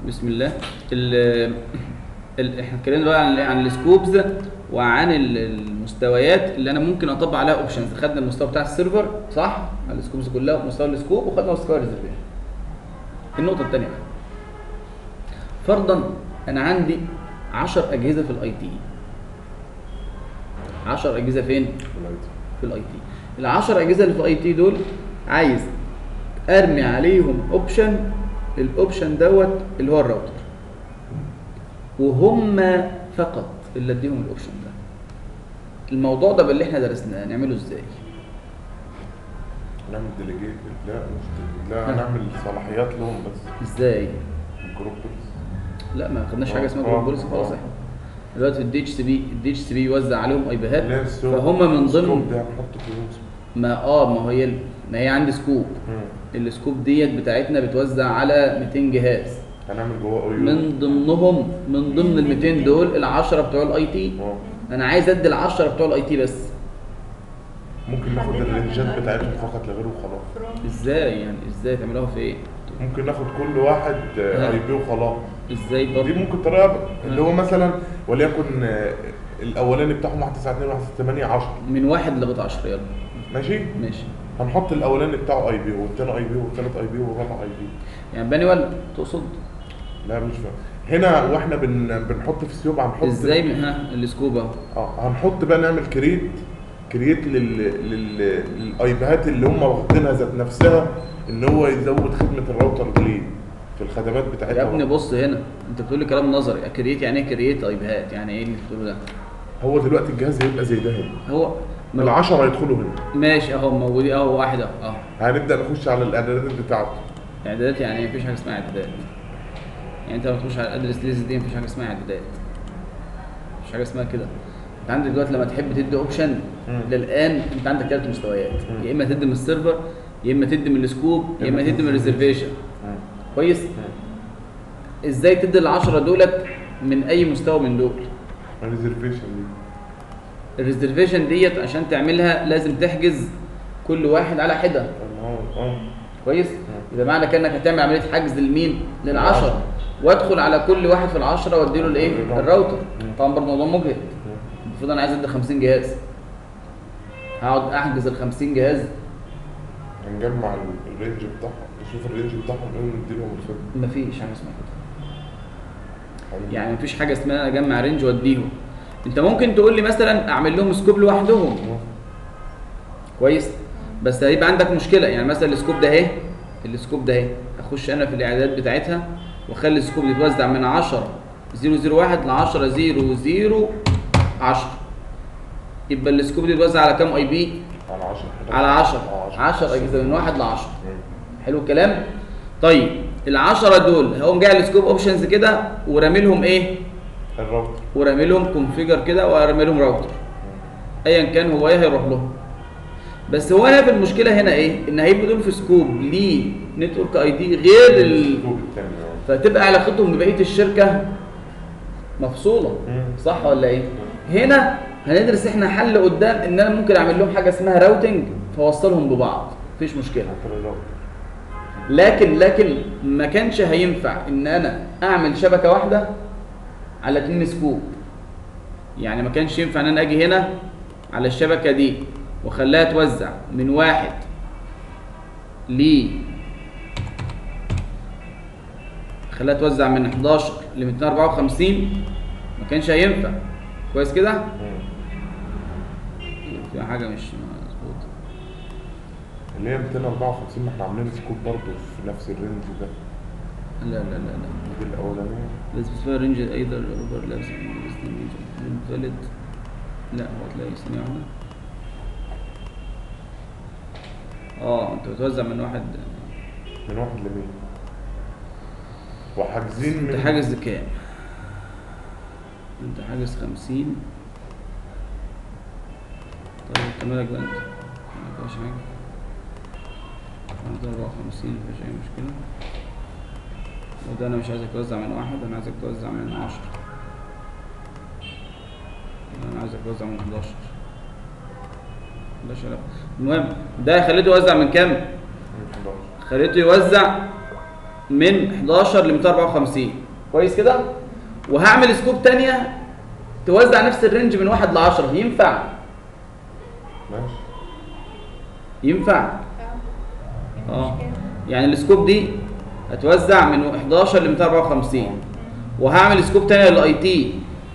بسم الله ال ال احنا اتكلمنا بقى عن عن السكوبز وعن ال- المستويات اللي انا ممكن اطبق عليها اوبشنز خدنا المستوى بتاع السيرفر صح على السكوبز كلها مستوى السكوب وخدنا مستوى الريزرفيشن النقطه الثانيه بقى فرضا انا عندي 10 اجهزه في الاي تي 10 اجهزه فين في الاي تي ال 10 اجهزه اللي في الاي تي دول عايز ارمي عليهم اوبشن الاوبشن دوت اللي هو الراوتر وهم فقط اللي اديهم الاوبشن ده الموضوع ده باللي احنا درسناه نعمله ازاي نعمل ديليجيت لا مش لا هنعمل صلاحيات لهم بس ازاي الجروب بس لا ما خدناش آه، حاجه اسمها آه، جروب بوليسي خلاص آه. احنا دلوقتي في الدي اتش سي بي الدي اتش سي بي يوزع عليهم اي بيهات لا السوق- فهم من السكوب ضمن ده هنحطه فيهم ما اه ما هي ما هي عندي سكوب السكوب ديت بتاعتنا بتوزع على 200 جهاز هنعمل جواه او من ضمنهم من ضمن ال 200 دول ال 10 بتوع الاي تي اه انا عايز ادي ال 10 بتوع الاي تي بس ممكن ناخد الرنجات بتاعتهم فقط لا غير وخلاص ازاي يعني ازاي تعملوها في ايه ممكن ناخد كل واحد ها. اي بي وخلاص ازاي دي برضه ممكن طريقه اللي هو مثلا وليكن آه، الاولاني بتاعهم 1 9 2 1 6 8 10 من واحد لغايه 10 يلا ماشي ماشي هنحط الاولاني بتاعه اي بي والتاني اي بي والتالت اي بي والرابع اي بي يعني بانيوال تقصد لا مش فاهم هنا واحنا بن... بنحط في السيوب هنحط ازاي من- ها السكوب اهو اه هنحط بقى نعمل كريت كريت لل... لل... للايباد اللي هم واخدينها ذات نفسها ان هو يزود خدمه الراوتر ليه في الخدمات بتاعتها يا ابني بص هنا انت بتقول لي كلام نظري كريت يعني ايه كريت ايباد يعني ايه اللي بتقوله ده هو دلوقتي الجهاز هيبقى زي ده هنا هو العشرة هيدخلوا هنا ماشي اهو موجودين اهو واحد اهو اهو هنبدا نخش على الاعدادات بتاعته اعدادات يعني ايه مفيش حاجه اسمها اعدادات يعني انت لما تخش على الادرس ليست دي مفيش حاجه اسمها اعدادات مفيش حاجه اسمها كده انت عندك دلوقتي لما تحب تدي اوبشن مم. للان انت عندك ثلاث مستويات مم. يا اما تدي من السيرفر يا اما تدي من السكوب يا اما تدي من الريزرفيشن كويس ازاي تدي العشرة دولت من اي مستوى من دول الريزرفيشن دي الريزرفيشن ديت عشان تعملها لازم تحجز كل واحد على حده اه اه كويس يبقى معنى كانك هتعمل عمليه حجز لمين للعشرة وادخل على كل واحد في العشرة واديله الايه الراوتر. الراوتر مم. طبعا برضه موضوع مجهد مم. المفروض انا عايز ادي 50 جهاز هقعد احجز ال 50 جهاز هنجمع ال- الرينج بتاعهم نشوف الرينج بتاعهم ايه ونديلهم الخدمه مفيش حاجه اسمها كده هن- يعني مفيش حاجه اسمها انا اجمع رينج واديهم انت ممكن تقول لي مثلا اعمل لهم سكوب لوحدهم اه. كويس بس هيبقى عندك مشكله يعني مثلا السكوب ده اهي السكوب ده اهي اخش انا في الاعدادات بتاعتها واخلي السكوب يتوزع من 10 001 ل 10 0 10 يبقى السكوب دي يتوزع على كام اي بي على 10 على 10 10 اجهزه من 1 ل 10 حلو الكلام طيب ال10 دول هقوم جاي على السكوب اوبشنز كده ورامي لهم ايه الراوتر ورامي لهم كونفيجر كده ورامي لهم راوتر ايا كان هو ايه هيروح له بس هو هنا في المشكله هنا ايه ان هيبقوا دول في سكوب ليه نتورك اي دي غير ال... السكوب التاني اه. فتبقى علاقتهم ببقيه الشركه مفصوله مم. صح ولا ايه هنا هندرس احنا حل قدام ان انا ممكن اعمل لهم حاجه اسمها راوتنج فوصلهم ببعض مفيش مشكله حتى الراوتر لكن لكن ما كانش هينفع ان انا اعمل شبكه واحده على اتنين سكوب يعني ما كانش ينفع ان انا اجي هنا على الشبكه دي واخليها توزع من واحد ل خليها توزع من 11 ل 254 ما كانش هينفع كويس كده مم. في حاجه مش مظبوطه اللي هي 254 ما احنا عاملين سكوب برضه في نفس الرينج ده لا لا لا لا دي الاولانيه بس بتفرق رينج ايضا اوفرلابس فاليد لا هو تلاقي ثانية واحدة اه انت بتوزع من واحد من واحد لمين وحاجزين من انت حاجز كام؟ انت حاجز خمسين طيب انت مالك بقى انت؟ ما فيهاش حاجة عندي أربعة وخمسين مفيش أي مشكلة وده أنا مش عايزك توزع من واحد أنا عايزك توزع من عشرة أنا عايزك توزع من حداشر حداشر المهم ده خليته يوزع من كام؟ من 11 خليته يوزع من 11 ل 254 كويس كده وهعمل سكوب تانية توزع نفس الرينج من 1 ل 10 ينفع ماشي ينفع اه اه مشكلة. يعني السكوب دي هتوزع من 11 ل 254 وهعمل سكوب تانية للاي تي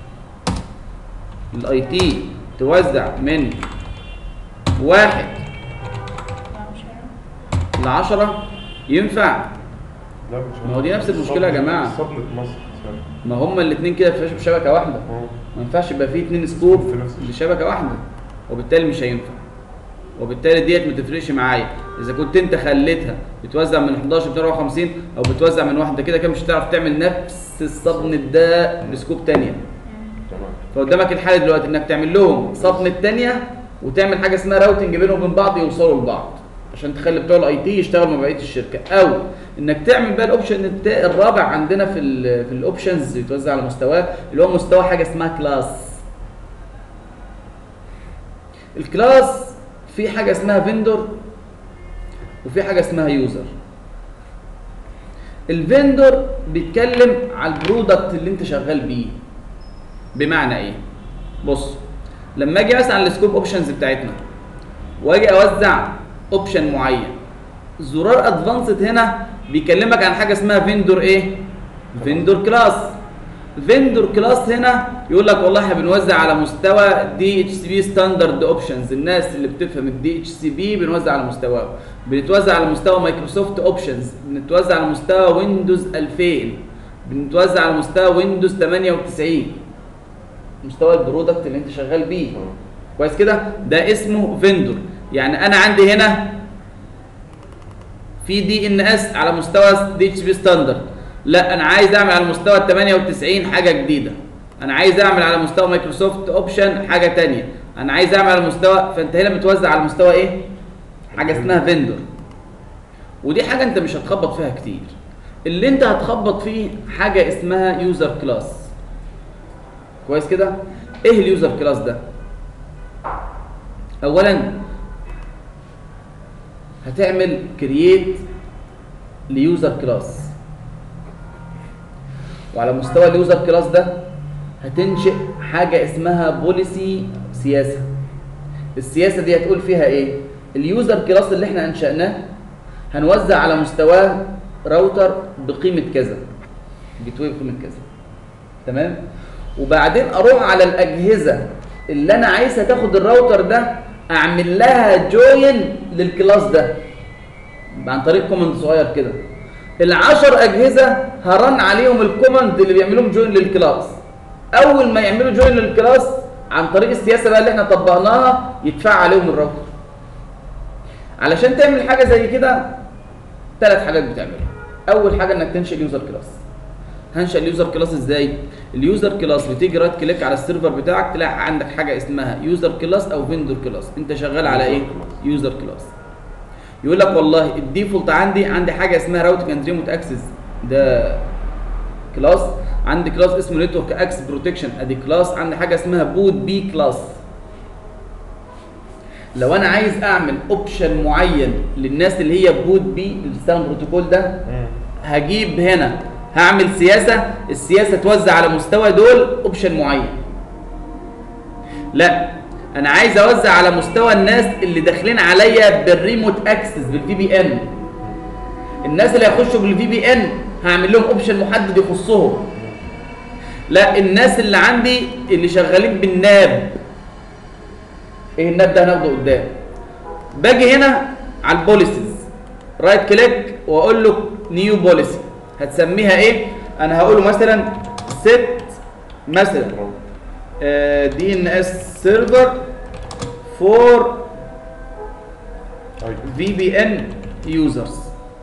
الاي تي توزع من واحد لا مش هينفع. ل 10 ينفع لا مش ما هو دي نفس المشكلة يا صدمة- جماعة. صدمة مصر سنة. ما هما الاثنين كده في في شبكه واحده اه ما ينفعش يبقى فيه اتنين سكوب في نفس الشبكة. لشبكه واحده وبالتالي مش هينفع وبالتالي ديت ما تفرقش معايا اذا كنت انت خليتها بتوزع من 11 ل 254 او بتوزع من واحده كده كده مش هتعرف تعمل نفس الصدمه ده بسكوب تانية تمام فقدامك الحل دلوقتي انك تعمل لهم صدمه تانية وتعمل حاجه اسمها راوتنج بينهم وبين بعض يوصلوا لبعض عشان تخلي بتوع الاي تي يشتغلوا مع بقيه الشركه او انك تعمل بقى الاوبشن التا- الرابع عندنا في ال في الاوبشنز يتوزع على مستواه اللي هو مستوى حاجه اسمها كلاس الكلاس في حاجه اسمها فيندور وفي حاجه اسمها يوزر الفيندور بيتكلم على البرودكت اللي انت شغال بيه بمعنى ايه بص لما اجي مثلا على السكوب اوبشنز بتاعتنا واجي اوزع اوبشن معين زرار ادفانسد هنا بيكلمك عن حاجه اسمها فيندور ايه فيندور كلاس فيندور كلاس هنا يقول لك والله احنا بنوزع على مستوى دي اتش سي بي ستاندرد اوبشنز الناس اللي بتفهم الدي اتش سي بي بنوزع على مستواه بنتوزع على مستوى مايكروسوفت اوبشنز بنتوزع على مستوى ويندوز 2000 بنتوزع على مستوى ويندوز 98 مستوى البرودكت اللي انت شغال بيه اه كويس كده ده اسمه فيندور يعني انا عندي هنا في دي ان اس على مستوى دي اتش بي ستاندرد لا انا عايز اعمل على مستوى ال 98 حاجه جديده انا عايز اعمل على مستوى مايكروسوفت اوبشن حاجه تانية انا عايز اعمل على مستوى فانت هنا بتوزع على مستوى ايه حاجه اسمها فيندور ودي حاجه انت مش هتخبط فيها كتير اللي انت هتخبط فيه حاجه اسمها يوزر كلاس كويس كده ايه اليوزر كلاس ده اولا هتعمل كرييت ليوزر كلاس وعلى مستوى اليوزر كلاس ده هتنشئ حاجه اسمها بوليسي سياسه السياسه دي هتقول فيها ايه اليوزر كلاس اللي احنا انشأناه هنوزع على مستواه راوتر بقيمه كذا جيت واي بقيمه كذا تمام وبعدين اروح على الاجهزه اللي انا عايزها تاخد الراوتر ده اعمل لها جوين للكلاس ده عن طريق كوماند صغير كده العشر اجهزه هرن عليهم الكوماند اللي بيعملهم جوين للكلاس اول ما يعملوا جوين للكلاس عن طريق السياسه بقى اللي احنا طبقناها يدفع عليهم الراوتر علشان تعمل حاجه زي كده ثلاث حاجات بتعملها اول حاجه انك تنشئ يوزر كلاس هنشأ اليوزر كلاس ازاي؟ اليوزر كلاس بتيجي رايت كليك على السيرفر بتاعك تلاقي عندك حاجه اسمها يوزر كلاس او فيندور كلاس انت شغال على ايه؟ User يوزر كلاس يقول لك والله الديفولت عندي عندي حاجه اسمها راوتنج اند ريموت اكسس ده كلاس عندي كلاس اسمه نتورك اكسس بروتكشن ادي كلاس عندي حاجه اسمها بوت بي كلاس لو انا عايز اعمل اوبشن معين للناس اللي هي بوت بي اللي بتستخدم البروتوكول ده مم. هجيب هنا هعمل سياسه السياسه توزع على مستوى دول اوبشن معين لا انا عايز اوزع على مستوى الناس اللي داخلين عليا بالريموت اكسس بالفي بي ان الناس اللي هيخشوا بالفي بي ان هعمل لهم اوبشن محدد يخصهم لا الناس اللي عندي اللي شغالين بالناب ايه الناب ده هناخده قدام باجي هنا على البوليسيز رايت كليك واقول له نيو بوليسي هتسميها ايه انا هقول له مثلا ست مثلا دي ان اس سيرفر فور أيوة. في بي ان يوزرز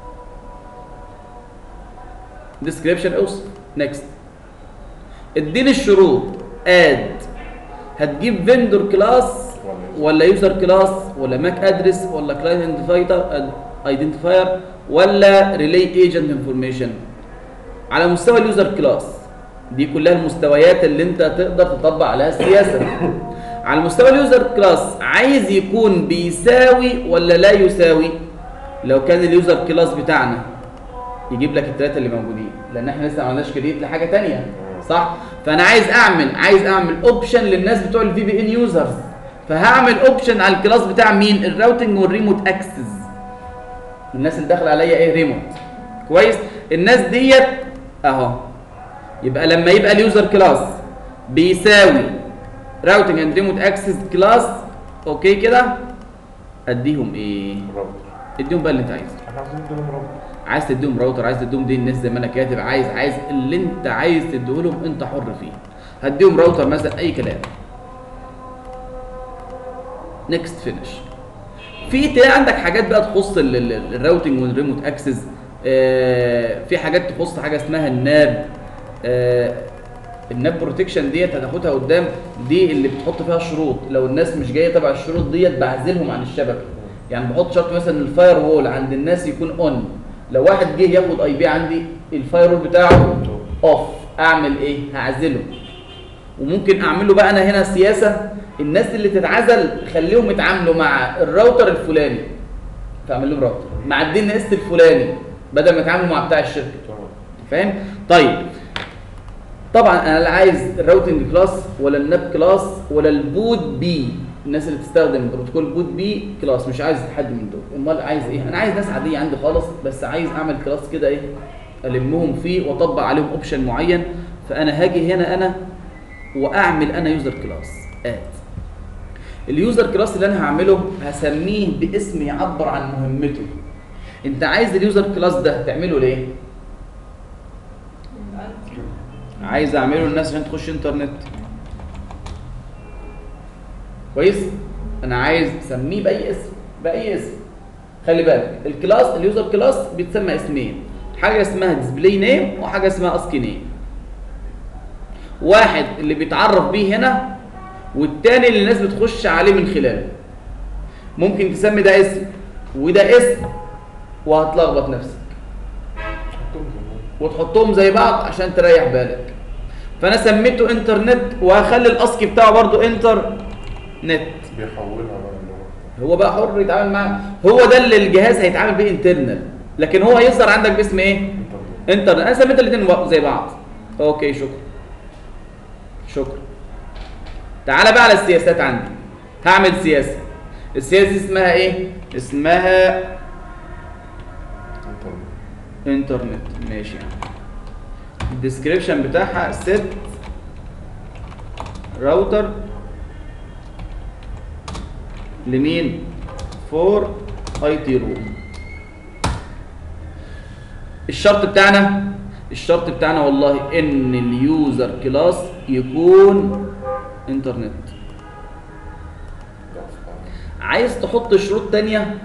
ديسكريبشن اوصف نيكست اديني الشروط اد هتجيب فيندور كلاس ولا يوزر كلاس ولا ماك ادرس ولا كلاينت ايدنتيفاير ولا ريلي ايجنت انفورميشن على مستوى اليوزر كلاس دي كلها المستويات اللي انت تقدر تطبق عليها السياسه على مستوى اليوزر كلاس عايز يكون بيساوي ولا لا يساوي لو كان اليوزر كلاس بتاعنا يجيب لك الثلاثه اللي موجودين لان احنا لسه ما عملناش كريت لحاجه تانية صح فانا عايز اعمل عايز اعمل اوبشن للناس بتوع الفي بي ان يوزرز فهعمل اوبشن على الكلاس بتاع مين الراوتنج والريموت اكسس الناس اللي داخله عليا ايه ريموت كويس الناس ديت اهو يبقى لما يبقى اليوزر كلاس بيساوي راوتنج اند ريموت اكسس كلاس اوكي كده اديهم ايه راوتر اديهم بقى اللي انت عايزه احنا عايزين نديلهم راوتر عايز تديهم راوتر عايز تديهم دي الناس زي ما انا كاتب عايز عايز اللي انت عايز تديه لهم انت حر فيه هديهم راوتر مثلا اي كلام نيكست فينش في تلاقي عندك حاجات بقى تخص ال- ال- الراوتنج والريموت اكسس آه في حاجات تخص حاجه اسمها الناب آه الناب بروتكشن ديت هتاخدها قدام دي اللي بتحط فيها شروط لو الناس مش جايه تبع الشروط ديت بعزلهم عن الشبكه يعني بحط شرط مثلا الفاير وول عند الناس يكون اون لو واحد جه ياخد اي بي عندي الفاير وول بتاعه اوف اعمل ايه هعزله وممكن اعمل له بقى انا هنا سياسه الناس اللي تتعزل خليهم يتعاملوا مع الراوتر الفلاني فاعمل لهم راوتر مع الدي ان اس الفلاني بدل ما يتعاملوا مع بتاع الشركه تمام فاهم طيب طبعا انا لا عايز الراوتنج كلاس ولا الناب كلاس ولا البوت بي الناس اللي بتستخدم بروتوكول بوت بي كلاس مش عايز حد من دول امال عايز ايه انا عايز ناس عاديه عندي خالص بس عايز اعمل كلاس كده ايه المهم فيه واطبق عليهم اوبشن معين فانا هاجي هنا انا واعمل انا يوزر كلاس اد اليوزر كلاس اللي انا هعمله هسميه باسم يعبر عن مهمته انت عايز اليوزر كلاس ده تعمله ليه عايز اعمله للناس عشان تخش انترنت كويس انا عايز اسميه باي اسم باي اسم خلي بالك الكلاس اليوزر كلاس بيتسمى اسمين حاجه اسمها ديسبلاي نيم وحاجه اسمها اسكي نيم واحد اللي بيتعرف بيه هنا والتاني اللي الناس بتخش عليه من خلاله ممكن تسمي ده اسم وده اسم وهتلخبط نفسك وتحطهم زي بعض عشان تريح بالك فانا سميته انترنت وهخلي الاسكي بتاعه برضو انتر نت بيحولها بقى اللي هو هو بقى حر يتعامل معاه هو ده اللي الجهاز هيتعامل بيه انترنال لكن هو هيظهر عندك باسم ايه انترنت انترنت انا سميت الاثنين زي بعض اوكي شكرا شكرا تعالى بقى على السياسات عندي هعمل سياسه السياسه دي اسمها ايه اسمها انترنت انترنت ماشي الديسكريبشن بتاعها ست راوتر لمين فور اي تي روم الشرط بتاعنا الشرط بتاعنا والله ان اليوزر كلاس يكون انترنت ده أصلاً. عايز تحط شروط تانية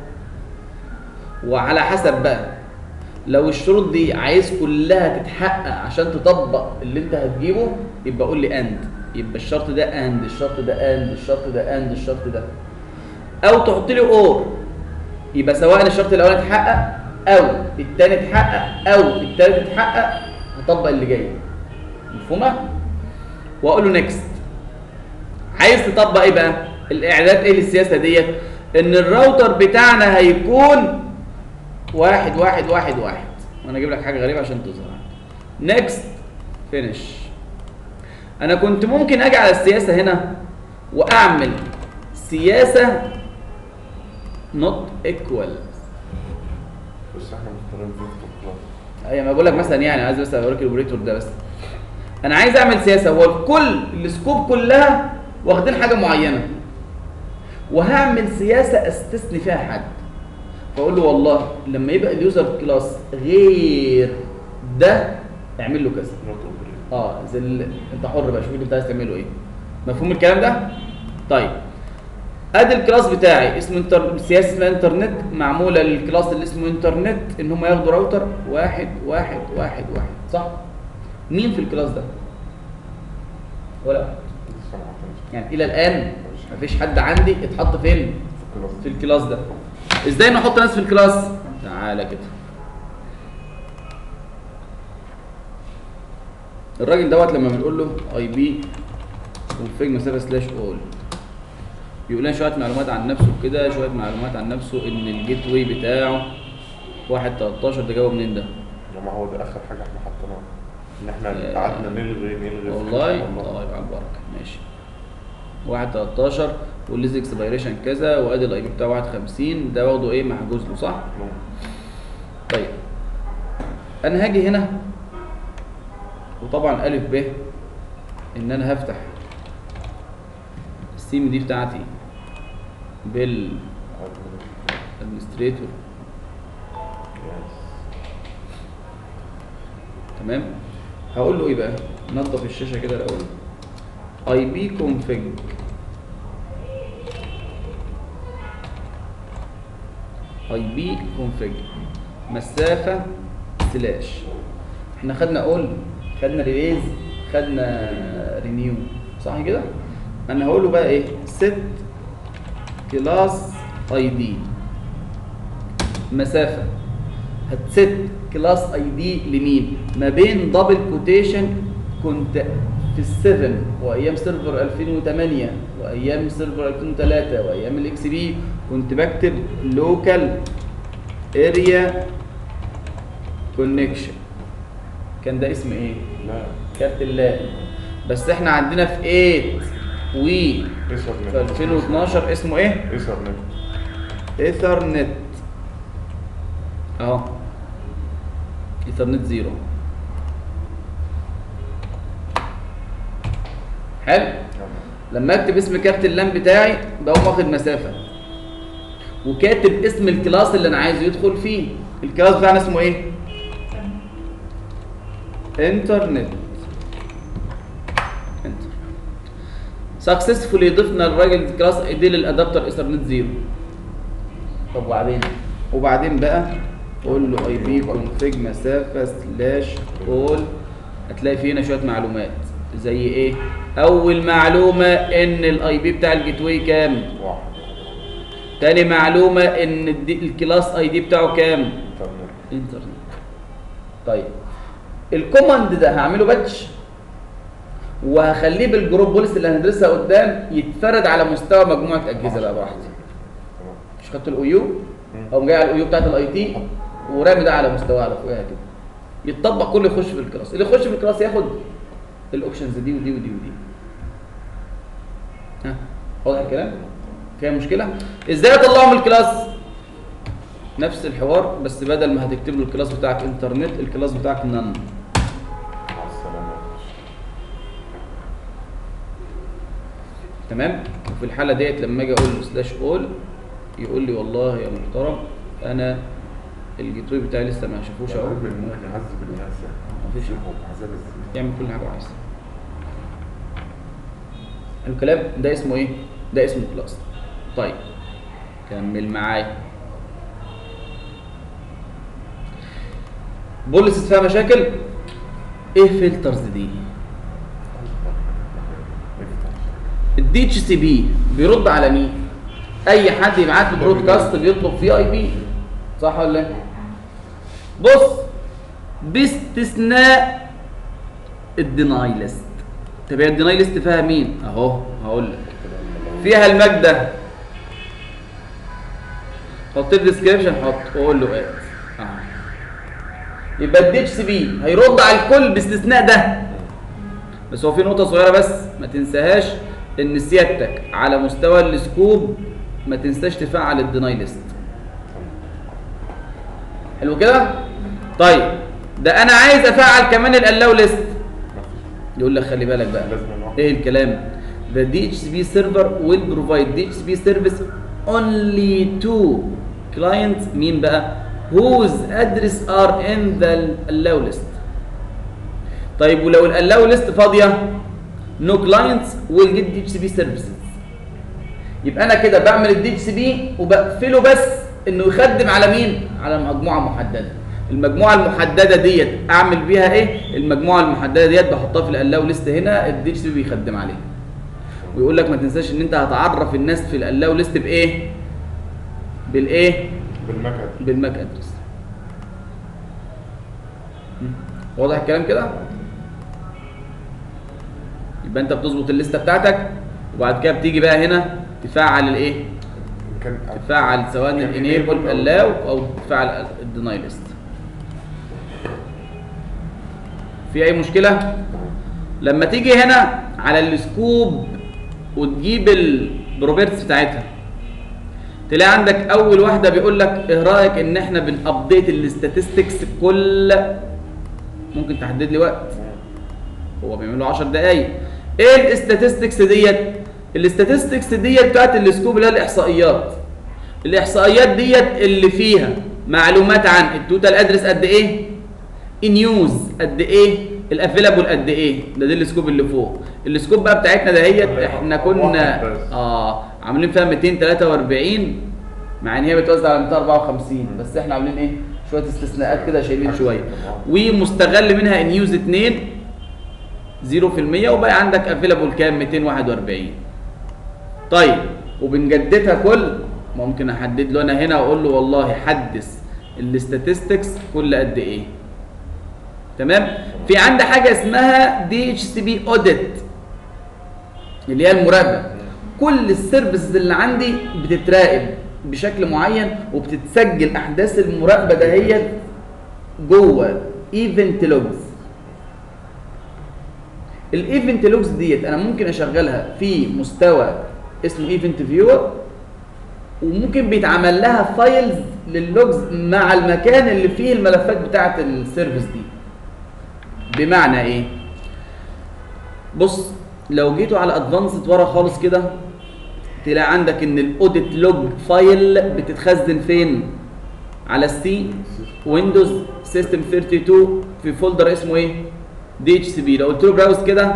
وعلى حسب بقى لو الشروط دي عايز كلها تتحقق عشان تطبق اللي انت هتجيبه يبقى قول لي اند يبقى الشرط ده اند الشرط ده اند الشرط ده اند الشرط ده او تحط لي اور يبقى سواء الشرط الاولاني اتحقق او التاني اتحقق او التالت اتحقق هطبق اللي جاي مفهومه واقول له نيكست عايز تطبق ايه بقى الاعداد ايه للسياسه ديت ان الراوتر بتاعنا هيكون واحد واحد واحد واحد وانا اجيب لك حاجه غريبه عشان تظهر نيكست فينش انا كنت ممكن اجي على السياسه هنا واعمل سياسه نوت ايكوال بس احنا مختارين فيكتور كلاس ايوه ما بقول لك مثلا يعني عايز بس اوريك الاوبريتور ده بس انا عايز اعمل سياسه هو الكل السكوب كلها واخدين حاجه معينه وهعمل سياسه استثني فيها حد فاقول له والله لما يبقى اليوزر كلاس غير ده اعمل له كذا نوت اوبريت اه زي ال... انت حر بقى شوف اللي انت عايز تعمله ايه مفهوم الكلام ده طيب ادي الكلاس بتاعي اسمه انتر سياسه اسمها انترنت معموله للكلاس اللي اسمه انترنت ان هم ياخدوا راوتر واحد واحد واحد واحد صح مين في الكلاس ده ولا واحد. لسه ما عرفناش يعني الى الان مفيش حد عندي اتحط فين في الكلاس في الكلاس ده ازاي نحط ناس في الكلاس تعالى كده الراجل دوت لما بنقول له اي بي كونفيج مسافه سلاش اول بيقول لنا شويه معلومات عن نفسه كده شويه معلومات عن نفسه ان الجيت واي بتاعه واحد 13 ده جابه منين ده ما هو ده اخر حاجه احنا حطيناها ان احنا آه. قعدنا نلغي نلغي في والله والله. طيب على البركه ماشي واحد 13 والليز اكسبيريشن كذا وادي الاي بي بتاعه 51 ده واخده ايه محجوز له صح؟ طيب انا هاجي هنا وطبعا الف ب ان انا هفتح السيم دي بتاعتي بال ادمنستريتور تمام هقول له ايه بقى نظف الشاشه كده الاول اي بي كونفيج اي بي كونفيج مسافه سلاش احنا خدنا اول خدنا ريليز خدنا رينيو صح كده انا هقول له بقى ايه set كلاس اي دي مسافه هتست كلاس اي دي لمين ما بين دبل كوتيشن كنت في ال7 وايام سيرفر 2008 وايام سيرفر 2003 وايام الاكس بي كنت بكتب لوكال اريا كونكشن كان ده اسم ايه لا كارت اللان بس احنا عندنا في 8 و ايثر في 2012 اسمه ايه ايثر نت ايثرنت اهو ايثرنت زيرو حلو لما اكتب اسم كارت اللان بتاعي بقوم واخد مسافه وكاتب اسم الكلاس اللي انا عايزه يدخل فيه الكلاس بتاعنا اسمه ايه انترنت انتر سكسسفولي ضفنا الراجل كلاس اي دي للادابتر ايثرنت زيرو طب وبعدين وبعدين بقى قول له اي بي كونفيج مسافه سلاش اول هتلاقي فيه هنا شويه معلومات زي ايه اول معلومه ان الاي بي بتاع الجيت واي كام واحد تاني معلومه ان الدي- الكلاس اي دي بتاعه كام انترنت انترنت طيب الكوماند ده هعمله باتش وهخليه بالجروب بوليس اللي هندرسها قدام يتفرد على مستوى مجموعه اجهزه بقى براحتي تمام مش خدت الاو يو او جاي على الاو يو بتاعت الاي تي ورامي ده على مستوى على فوقها كده يتطبق كله يخش في الكلاس اللي يخش في الكلاس ياخد الاوبشنز دي ودي ودي ودي ها واضح الكلام فيها مشكله ازاي اطلعه من الكلاس نفس الحوار بس بدل ما هتكتب له الكلاس بتاعك انترنت الكلاس بتاعك نن مع السلامه تمام وفي الحاله ديت لما اجي اقول له سلاش اول يقول لي والله يا محترم انا الجيت واي بتاعي لسه ما شافوش اهو ممكن نعذب الناس مفيش. نعذبهم عذاب الزين يعمل كل حاجه عايزها الكلام ده اسمه ايه ده اسمه كلاس طيب كمل معايا بوليس فيها مشاكل ايه فلترز دي الدي اتش سي بي بيرد على مين اي حد يبعت له برودكاست بيطلب فيه اي بي صح ولا لا بص باستثناء الديناي ليست طب هي الديناي ليست فيها مين اهو هقول لك فيها الماك ده حط لي ديسكريبشن حط وقول له ايه اه يبقى الدي اتش سي بي هيرد على الكل باستثناء ده بس هو في نقطه صغيره بس ما تنساهاش ان سيادتك على مستوى السكوب ما تنساش تفعل الديناي ليست حلو كده طيب ده انا عايز افعل كمان الالاو ليست يقول لك خلي بالك بقى لازم نوع. ايه الكلام the DHCP server will provide DHCP service only to clients مين بقى whose address are in the allow list طيب ولو الالو ليست فاضيه no clients will get DHCP services يبقى انا كده بعمل الدي اتش سي بي وبقفله بس انه يخدم على مين على مجموعه محدده المجموعه المحدده ديت اعمل بيها ايه المجموعه المحدده ديت بحطها في الالاو ليست هنا الدي اتش سي بي بيخدم عليها ويقول لك ما تنساش ان انت هتعرف الناس في الالاو ليست بايه بالايه بالمكن بالماك ادرس واضح الكلام كده يبقى انت بتظبط الليسته بتاعتك وبعد كده بتيجي بقى هنا تفعل الايه كان تفعل سواء كان الانيبل enable أو- allow او تفعل deny list في اي مشكله لما تيجي هنا على السكوب وتجيب البروبرتس بتاعتها تلاقي عندك اول واحده بيقول لك ايه رايك ان احنا بنابديت الاستاتستكس كل ممكن تحدد لي وقت هو بيعمل له 10 دقايق ايه الاستاتستكس ديت الاستاتستكس ديت بتاعت السكوب اللي هي الاحصائيات الاحصائيات ديت اللي فيها معلومات عن التوتال ادرس قد ايه النيوز قد ايه الافيلابل قد ايه ده دي السكوب اللي فوق السكوب بقى بتاعتنا دهيت احنا كنا واحد بس. اه عاملين فيها 243 مع ان هي بتوزع على 254 بس احنا عاملين ايه شويه استثناءات كده شايلين شويه ومستغل منها نيوز 2 0% وبقى عندك افيلابل كام 241 طيب وبنجددها كل ممكن احدد له انا هنا واقول له والله حدث الاستاتستكس كل قد ايه تمام في عندي حاجه اسمها دي اتش سي بي اوديت اللي هي المراقبه كل السيرفيسز اللي عندي بتتراقب بشكل معين وبتتسجل احداث المراقبه دهيت جوه ايفنت لوجز الايفنت لوجز ديت انا ممكن اشغلها في مستوى اسمه ايفنت فيور وممكن بيتعمل لها فايلز لللوجز مع المكان اللي فيه الملفات بتاعه السيرفيس دي بمعنى ايه بص لو جيتوا على ادفانسد ورا خالص كده تلاقي عندك ان الاوديت لوج فايل بتتخزن فين على السي ويندوز سيستم 32 في فولدر اسمه ايه دي اتش سي بي لو قلت له براوز كده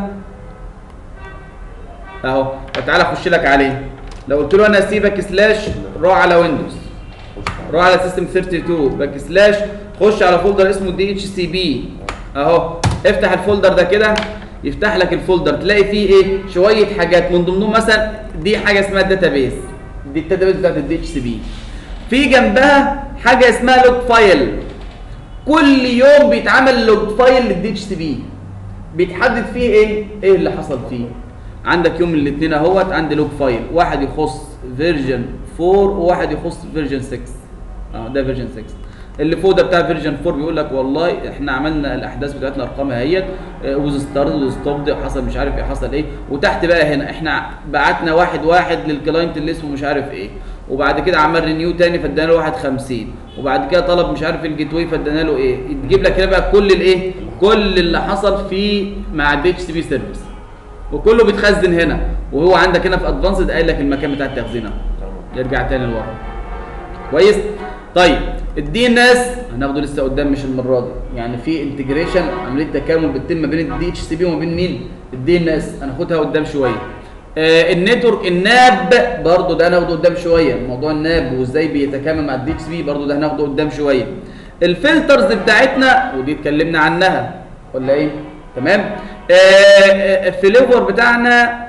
اهو تعالى اخش لك عليه لو قلت له انا اسيبك سلاش روح على ويندوز روح على سيستم 32 باك سلاش خش على فولدر اسمه دي اتش سي بي اهو افتح الفولدر ده كده يفتح لك الفولدر تلاقي فيه ايه شويه حاجات من ضمنهم مثلا دي حاجه اسمها داتابيز دي الداتابيز بتاعت الدي اتش سي بي في جنبها حاجه اسمها لوج فايل كل يوم بيتعمل لوج فايل للدي اتش سي بي بيتحدد فيه ايه ايه اللي حصل فيه عندك يوم الاثنين اهوت عندي لوج فايل واحد يخص فيرجن 4 وواحد يخص فيرجن 6 اه ده فيرجن 6 اللي فوق ده بتاع فيرجن 4 بيقول لك والله احنا عملنا الاحداث بتاعتنا ارقامها اهيت وز ستارت وز ستوبد وحصل مش عارف ايه حصل ايه وتحت بقى هنا احنا بعتنا واحد واحد للكلاينت اللي اسمه مش عارف ايه وبعد كده عمل رينيو تاني فادانا له واحد 50 وبعد كده طلب مش عارف الجيت واي فادانا له ايه تجيب لك هنا بقى كل الايه كل اللي حصل في مع الدي اتش سي بي سيرفيس وكله بيتخزن هنا وهو عندك هنا في ادفانسد قايل لك المكان بتاع التخزين اهو يرجع تاني لورا كويس طيب الدي ان اس هناخده لسه قدام مش المره دي يعني في انتجريشن عمليه تكامل بتتم ما بين الدي اتش سي بي وما بين مين الدي ان اس هناخدها قدام شويه آه النتورك الناب برضه ده هناخده قدام شويه موضوع الناب وازاي بيتكامل مع الدي اتش سي بي برضه ده هناخده قدام شويه الفلترز بتاعتنا ودي اتكلمنا عنها ولا ايه تمام آه آه الفليفر بتاعنا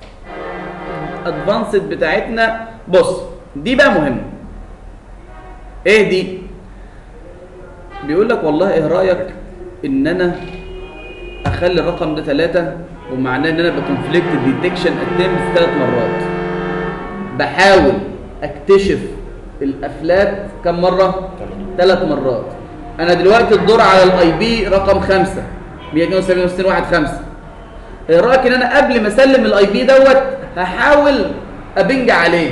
ادفانسد بتاعتنا بص دي بقى مهمه ايه دي بيقول لك والله ايه رايك ان انا اخلي الرقم ده ثلاثة ومعناه ان انا بكونفليكت ديتكشن اتمز ثلاث مرات بحاول اكتشف الافلات كم مره ثلاث مرات انا دلوقتي الدور على الاي بي رقم خمسة 172 واحد خمسة ايه رايك ان انا قبل ما اسلم الاي بي دوت هحاول ابنج عليه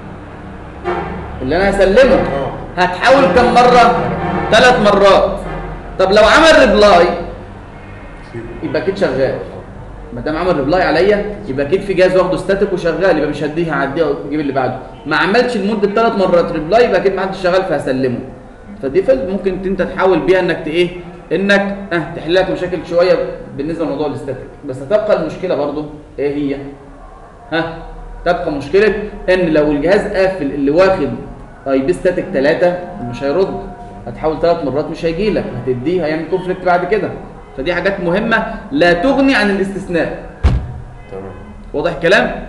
اللي انا هسلمه اه هتحاول كم مرة؟ ثلاث مرات طب لو عمل ريبلاي سيبه. يبقى اكيد شغال ما دام عمل ريبلاي عليا يبقى اكيد في جهاز واخده ستاتيك وشغال يبقى مش هديه هعديه واجيب اللي بعده ما عملش لمده ثلاث مرات ريبلاي يبقى اكيد ما حدش شغال فهسلمه فدي فيلد ممكن انت تحاول بيها انك ت- ايه انك اه تحل لك مشاكل شويه بالنسبه لموضوع الاستاتيك بس هتبقى المشكله برضو ايه هي ها تبقى مشكله ان لو الجهاز قافل اللي واخد اي بي ستاتيك 3 مش هيرد هتحاول ثلاث مرات مش هيجي لك هتديه هيعمل كونفليكت بعد كده فدي حاجات مهمه لا تغني عن الاستثناء تمام واضح الكلام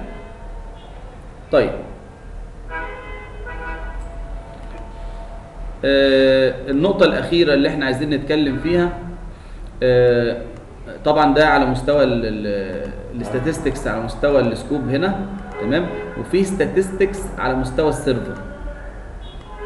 طيب آه النقطة الأخيرة اللي احنا عايزين نتكلم فيها آه طبعا ده على مستوى الاستاتستكس على مستوى السكوب هنا تمام وفي statistics على مستوى السيرفر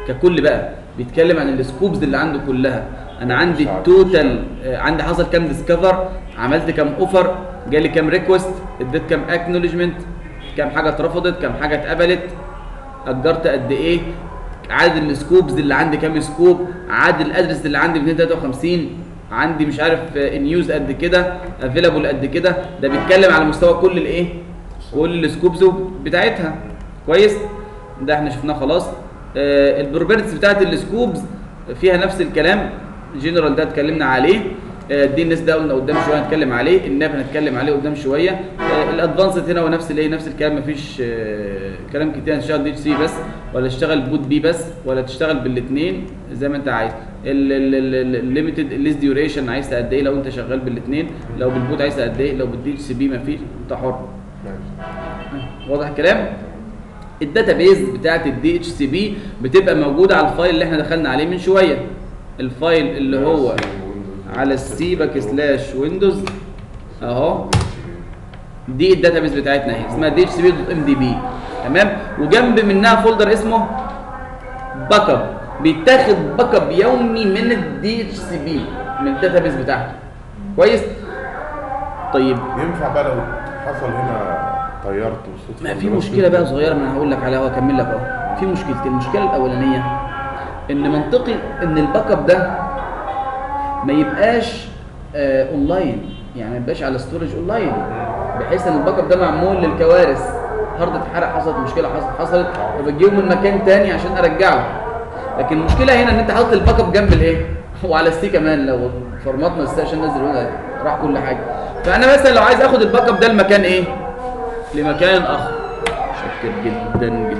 ككل بقى بيتكلم عن السكوبز اللي عنده كلها انا عندي مش عارف. التوتال آه، عندي حصل كام ديسكفر عملت كام اوفر جالي كام ريكوست اديت كام اكنولجمنت كام حاجه اترفضت كام حاجه اتقبلت اجرت قد ايه عدد السكوبز اللي عندي كام سكوب عدد الادرس اللي عندي 253 عندي مش عارف نيوز قد كده افيلابل قد كده ده بيتكلم على مستوى كل الايه كل السكوبز بتاعتها كويس ده احنا شفناه خلاص آه البروبرتيز بتاعت السكوبز فيها نفس الكلام جنرال ده اتكلمنا عليه الدي ان اس ده قلنا قدام شويه هنتكلم عليه الناب هنتكلم عليه قدام شويه آه الادفانسد هنا هو نفس الايه نفس الكلام مفيش آه كلام كتير هتشتغل دي اتش سي بس ولا تشتغل بوت بي بس ولا تشتغل بالاثنين زي ما انت عايز الليميتد الليز ديوريشن عايز قد ايه لو انت شغال بالاثنين لو بالبوت عايز قد ايه لو بالدي اتش سي بي مفيش انت حر ماشي واضح الكلام الداتابيز بتاعت الدي اتش سي بي بتبقى موجوده على الفايل اللي احنا دخلنا عليه من شويه الفايل اللي هو على السي باك سلاش ويندوز اهو دي الداتابيز بتاعتنا اهي اسمها دي اتش سي بي دوت ام دي بي تمام وجنب منها فولدر اسمه باك اب بيتاخد باك اب يومي من الدي اتش سي بي من الداتابيز بتاعته كويس طيب ينفع بقى لو حصل هنا طيرت وصوت ما في مشكله بقى صغيره ما انا هقول لك عليها واكمل لك اهو في مشكلتين المشكله الاولانيه ان منطقي ان الباك اب ده ما يبقاش آه اونلاين يعني ما يبقاش على ستورج اونلاين بحيث ان الباك اب ده معمول للكوارث هارد اتحرق حصلت مشكله حصلت حصلت فبتجيبه من مكان تاني عشان ارجعه لكن المشكله هنا ان انت حاطط الباك اب جنب الايه وعلى السي كمان لو فرمطنا السي عشان ننزل هنا راح كل حاجه فانا مثلا لو عايز اخد الباك اب ده لمكان ايه لمكان اخر شكر جدا جدا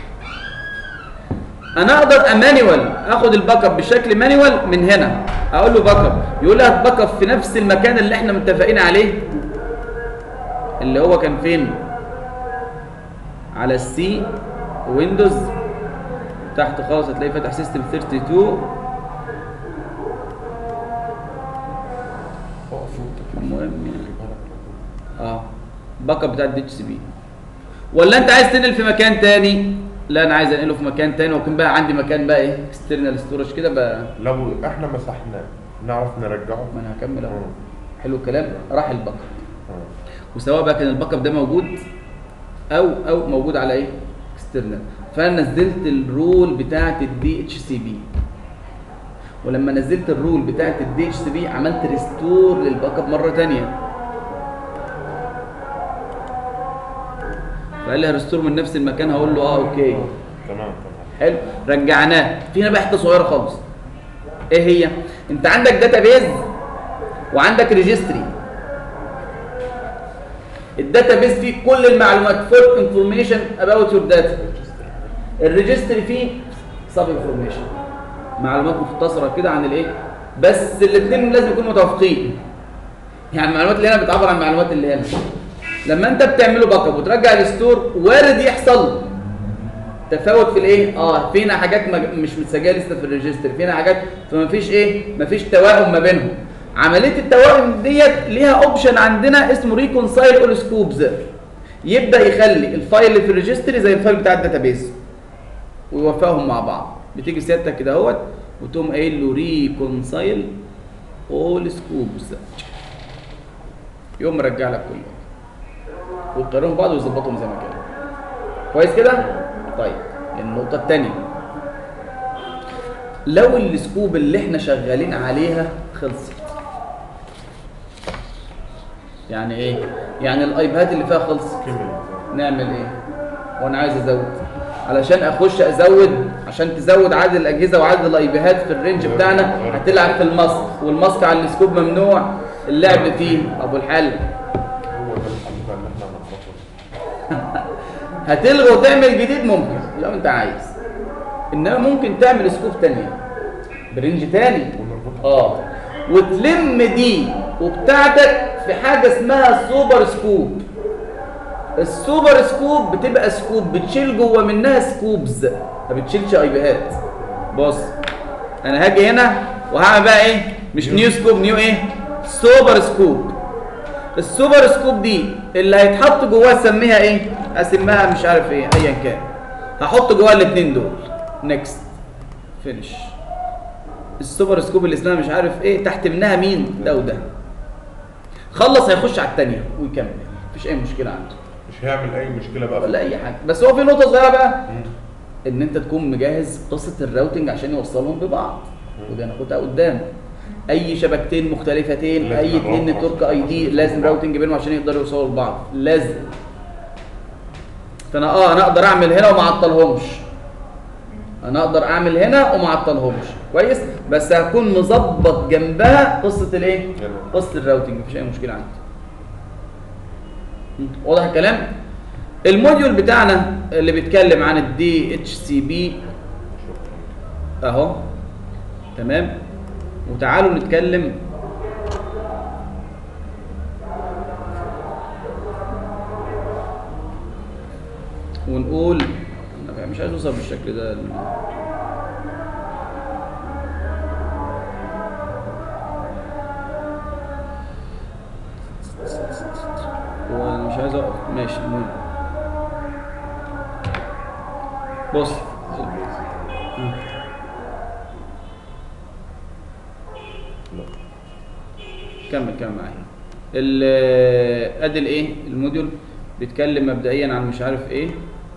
انا اقدر امانيوال اخد الباك اب بشكل مانيوال من هنا اقول له باك اب يقول لي هات باك اب في نفس المكان اللي احنا متفقين عليه اللي هو كان فين على السي ويندوز تحت خالص هتلاقي فاتح سيستم 32 المهم يعني اه باك اب بتاع الدي اتش سي بي ولا انت عايز تنقل في مكان تاني لا انا عايز انقله في مكان تاني واكون بقى عندي مكان بقى ايه اكسترنال ستورج كده بقى لو احنا مسحناه نعرف نرجعه ما انا هكمل اهو مم. حلو الكلام راح الباك اب آه. وسواء بقى كان الباك اب ده موجود او او موجود على ايه اكسترنال فانا نزلت الرول بتاعه الدي اتش سي بي ولما نزلت الرول بتاعه الدي اتش سي بي عملت ريستور للباك اب مره ثانيه فقال لي ريستور من نفس المكان هقول له اه اوكي تمام تمام حلو رجعناه في هنا بقى حته صغيره خالص ايه هي انت عندك داتابيز وعندك ريجستري الداتابيز فيه كل المعلومات فول انفورميشن اباوت يور داتا الريجستري فيه سب انفورميشن معلومات مختصره كده عن الايه بس الاثنين لازم يكونوا متوافقين يعني المعلومات اللي هنا بتعبر عن المعلومات اللي هنا لما انت بتعمله باك اب وترجع الستور وارد يحصل تفاوت في الايه اه فينا حاجات مج- مش متسجله لسه في الريجستر فينا حاجات فما فيش ايه ما فيش توائم ما بينهم عمليه التوائم ديت ليها اوبشن عندنا اسمه ريكونسايل اول سكوبز يبدا يخلي الفايل اللي في الريجستري زي الفايل بتاع الداتابيز ويوفقهم مع بعض بتيجي سيادتك كده اهوت وتقوم قايل له ريكونسايل اول سكوبز يقوم مرجع لك كله ويقارنهم بعض ويظبطهم زي ما كانوا كويس كده طيب النقطه الثانيه لو السكوب اللي احنا شغالين عليها خلصت يعني ايه يعني الايباد اللي فيها خلصت كمل نعمل ايه وانا عايز ازود علشان اخش ازود عشان تزود عدد الاجهزه وعدد الايباد في الرينج بتاعنا هتلعب في الماسك والماسك على السكوب ممنوع اللعب فيه ابو الحل هو ده الحل بقى اللي احنا هنخبطه هتلغي وتعمل جديد ممكن لو انت عايز انما ممكن تعمل سكوب تانية برنج تاني ونربطها اه وتلم دي وبتاعتك في حاجه اسمها سوبر سكوب السوبر سكوب بتبقى سكوب بتشيل جوه منها سكوبز ما بتشيلش ايبيهات بص انا هاجي هنا وهعمل بقى ايه مش نيو سكوب نيو ايه سوبر سكوب السوبر سكوب دي اللي هيتحط جواها اسميها ايه اسميها مش عارف ايه ايا كان هحط جواها الاثنين دول نيكست فينش السوبر سكوب اللي اسمها مش عارف ايه تحت منها مين ده وده خلص هيخش على الثانيه ويكمل مفيش اي مشكله عنده مش هيعمل اي مشكله بقى ولا اي حاجه بس هو في نقطه صغيره بقى مم. ان انت تكون مجهز قصه الراوتنج عشان يوصلهم ببعض ودي هناخدها قدام اي شبكتين مختلفتين لازم اي اتنين نروح نتورك عشان اي دي يوصلوا لازم لبعض. راوتنج بينهم عشان يقدروا يوصلوا لبعض لازم فانا اه انا اقدر اعمل هنا وما اعطلهمش انا اقدر اعمل هنا وما اعطلهمش كويس بس هكون مظبط جنبها قصه الايه حلو. قصه الراوتنج مفيش اي مشكله عندي م. واضح الكلام الموديول بتاعنا اللي بيتكلم عن الدي اتش سي بي شكرا اهو تمام وتعالوا نتكلم ونقول أنا مش عايز اوصل بالشكل ده وانا مش عايز اقف ماشي المهم بص لا كمل كمل معايا ال- ادي الايه الموديول بيتكلم مبدئيا عن مش عارف ايه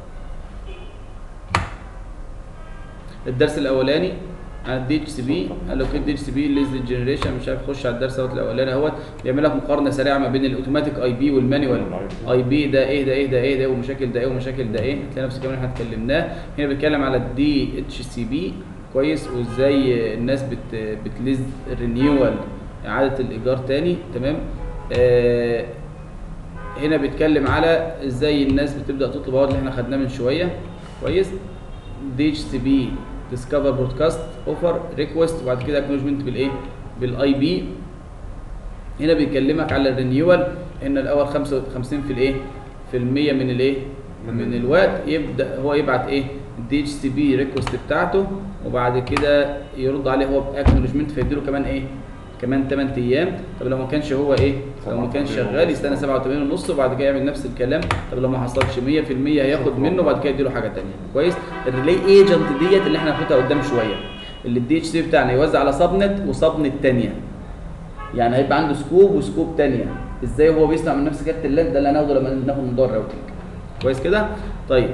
الدرس الاولاني عن الدي اتش سي بي قال لك الدي اتش سي بي ليز جنريشن مش عارف خش على الدرس اهوت الاولاني اهوت بيعمل لك مقارنه سريعه ما بين الاوتوماتيك اي بي والمانيوال اي بي ده ايه ده ايه ده ايه ده ومشاكل ده ايه ومشاكل ده ايه هتلاقي نفس الكلام اللي احنا اتكلمناه هنا بيتكلم على الدي اتش سي بي كويس وازاي الناس بت بتليز رينيوال اعاده الايجار تاني تمام آه هنا بيتكلم على ازاي الناس بتبدا تطلب اهوت اللي احنا خدناه من شويه كويس دي اتش سي بي ديسكفر برودكاست اوفر ريكوست وبعد كده اكنولجمنت بالايه بالاي بي هنا بيكلمك على الرينيوال ان الاول 55 في الايه في المية من الايه من من ال- الوقت يبدا هو يبعت ايه الدي اتش سي بي ريكوست بتاعته وبعد كده يرد عليه هو باكنولجمنت فيديله كمان ايه كمان 8 ايام طب لو ما كانش هو ايه لو ما كانش 87 شغال يستنى 87 ونص وبعد كده يعمل نفس الكلام طب لو ما حصلش 100% هياخد منه وبعد كده يديله حاجه ثانيه كويس الريلي ايجنت ديت اللي احنا هناخدها قدام شويه اللي الدي اتش سي بتاعنا يوزع على سبنت وسبنت ثانيه يعني هيبقى عنده سكوب وسكوب تانية ازاي هو بيصنع من نفس كارت اللان ده اللي هناخده لما ناخد موضوع الراوتنج كويس كده طيب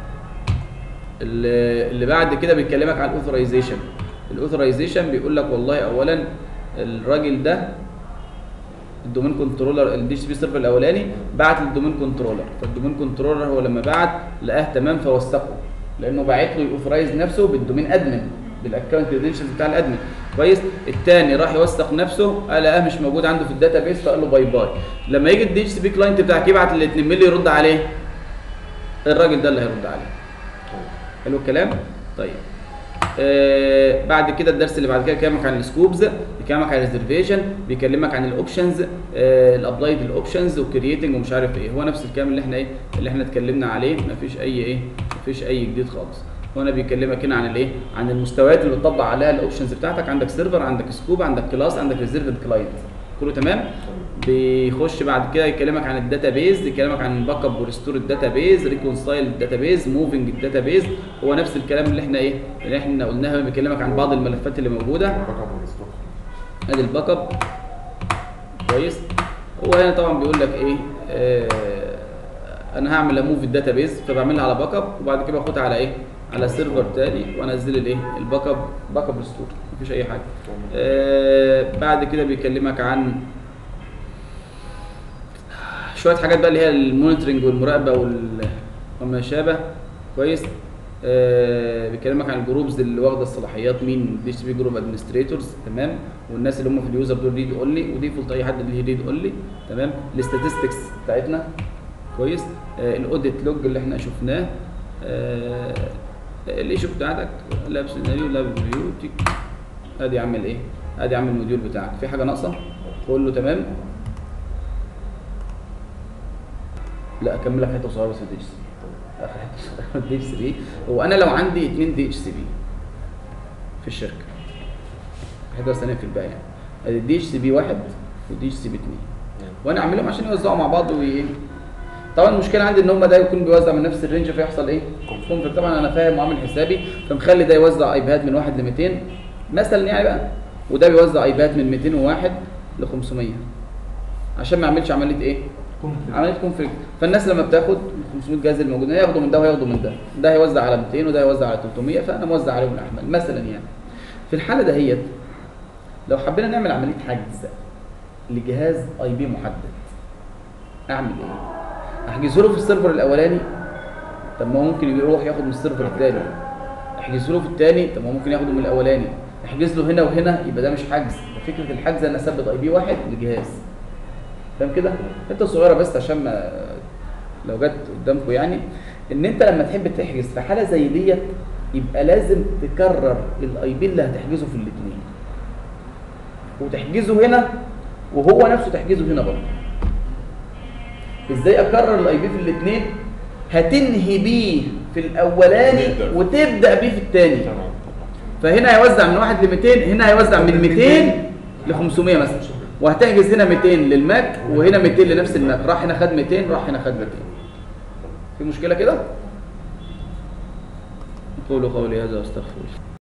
اللي اللي بعد كده بيكلمك عن الاوثرايزيشن الاوثرايزيشن بيقول لك والله اولا الراجل ده الدومين كنترولر الدي اتش بي سيرفر الاولاني بعت للدومين كنترولر فالدومين كنترولر هو لما بعت لقاه تمام فوثقه لانه باعت له يوثرايز نفسه بالدومين ادمن بالاكونت كريدنشالز بتاع الادمن كويس الثاني راح يوثق نفسه قال لقاه مش موجود عنده في الداتا بيس فقال له باي باي لما يجي الدي اتش سي بي كلاينت بتاعك يبعت ل 2 مللي يرد عليه الراجل ده اللي هيرد عليه حلو الكلام طيب آه بعد كده الدرس اللي بعد كده بيكلمك عن السكوبز بيكلمك عن الريزرفيشن بيكلمك عن الاوبشنز آه الابلايد الاوبشنز وكرييتنج ومش عارف ايه هو نفس الكلام اللي احنا ايه اللي احنا اتكلمنا عليه مفيش اي ايه مفيش اي جديد خالص هنا بيكلمك هنا عن الايه عن المستويات اللي بتطبق عليها الاوبشنز بتاعتك عندك سيرفر عندك سكوب عندك كلاس عندك ريزيرفد كلاينت كله تمام بيخش بعد كده يكلمك عن الداتا بيز يكلمك عن باك اب وريستور الداتا بيز ريكونسايل الداتا بيز موفنج الداتا بيز هو نفس الكلام اللي احنا ايه اللي احنا قلناه بيكلمك عن بعض الملفات اللي موجوده رقم الاستوك ادي الباك اب كويس هو هنا طبعا بيقول لك ايه آه انا هعمل اموف الداتا بيز فبعملها على باك اب وبعد كده باخدها على ايه على سيرفر تاني وانزل الايه الباك اب باك اب ريستور مفيش اي حاجه آه بعد كده بيكلمك عن شويه حاجات بقى اللي هي المونيتورنج والمراقبه وال- وما شابه كويس آه بيكلمك عن الجروبز اللي واخده الصلاحيات مين دي اتش بي جروب ادمنستريتورز تمام والناس اللي هم في اليوزر دول ريد اونلي وديفولت اي حد اللي هي ريد اونلي تمام الاستاتستكس بتاعتنا كويس آه الاوديت لوج اللي احنا شفناه آه الايشو بتاعتك لاب سيناريو لاب ريفيو تيك ادي عامل ايه ادي عامل الموديول بتاعك في حاجه ناقصه كله تمام لا اكمل لك حته صغيره بس دي اتش سي بي اخر حته صغيره دي اتش سي بي هو انا لو عندي اثنين دي اتش سي بي في الشركه حته ثانيه في الباقي يعني ادي دي اتش سي بي واحد ودي اتش سي بي اثنين وانا اعملهم عشان يوزعوا مع بعض وايه طبعا المشكله عندي ان هم ده يكون بيوزع من نفس الرينج فيحصل ايه كونفليكت طبعا انا فاهم وعامل حسابي فمخلي ده يوزع ايباد من 1 ل 200 مثلا يعني بقى وده بيوزع ايباد من 201 ل 500 عشان ما اعملش عمليه ايه عمليه كونفليكت فالناس لما بتاخد ال 500 جهاز الموجودين هياخدوا من ده وهياخدوا من ده ده هيوزع على 200 وده هيوزع على 300 فانا موزع عليهم الاحمال مثلا يعني في الحاله دهيت لو حبينا نعمل عمليه حجز لجهاز اي بي محدد اعمل ايه احجزه له في السيرفر الاولاني طب ما هو ممكن يروح ياخد من السيرفر الثاني احجزه له في الثاني طب ما هو ممكن ياخده من الاولاني احجز له هنا وهنا يبقى ده مش حجز ده فكره الحجز انا اثبت اي بي واحد لجهاز فاهم كده حته صغيره بس عشان ما لو جت قدامكم يعني ان انت لما تحب تحجز في حاله زي ديت يبقى لازم تكرر الاي بي اللي هتحجزه في الاثنين وتحجزه هنا وهو نفسه تحجزه هنا برضه ازاي اكرر الاي بي في الاثنين هتنهي بيه في الاولاني نقدر. وتبدا بيه في الثاني تمام فهنا هيوزع من 1 ل 200 هنا هيوزع من 200 ل 500 مثلا وهتحجز هنا 200 للماك وهنا 200 لنفس الماك راح هنا خد 200 راح هنا خد 200 في مشكله كده قولوا قولي هذا واستغفر الله